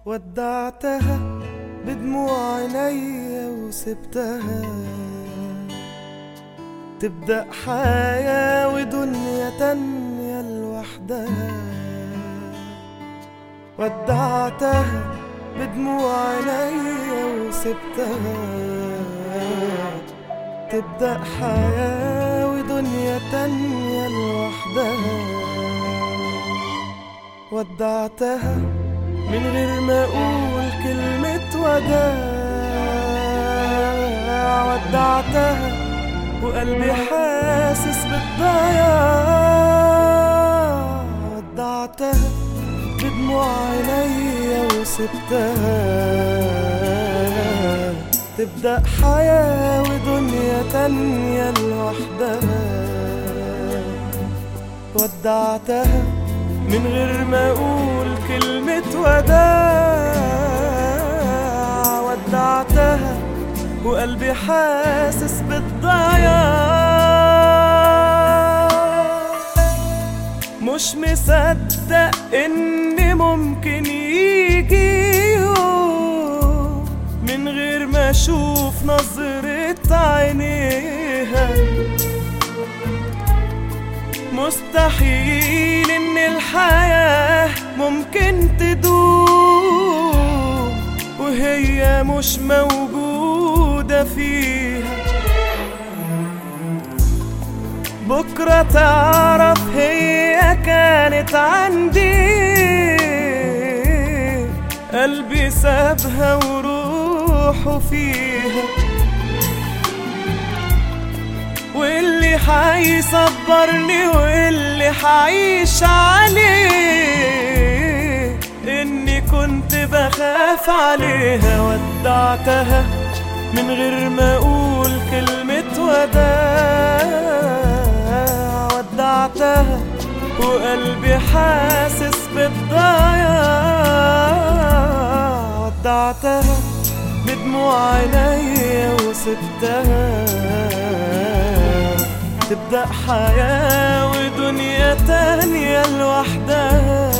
ودعتها بدموع عينيا وسبتها تبدأ حياة ودنيا تانية لوحدها ودعتها بدموع عينيا وسبتها تبدأ حياة ودنيا تانية لوحدها ودعتها من غير ما اقول كلمة وداع ودعتها وقلبي حاسس بالضياع ودعتها بدموع عينيا وسبتها تبدأ حياة ودنيا تانية لوحدها ودعتها من غير ما اقول كلمة وداع ودعتها وقلبي حاسس بالضياع مش مصدق ان ممكن يجي يوم من غير ما اشوف نظرة عينيها مستحيل ان الحياة ممكن تدوم وهي مش موجودة فيها بكرة تعرف هي كانت عندي قلبي سابها وروحه فيها واللي حيصبرني واللي حعيش عليه اني كنت بخاف عليها ودعتها من غير ما اقول كلمة وداع ودعتها وقلبي حاسس بالضياع ودعتها بدموع عينيا وسبتها تبدأ حياة ودنيا تانية لوحدها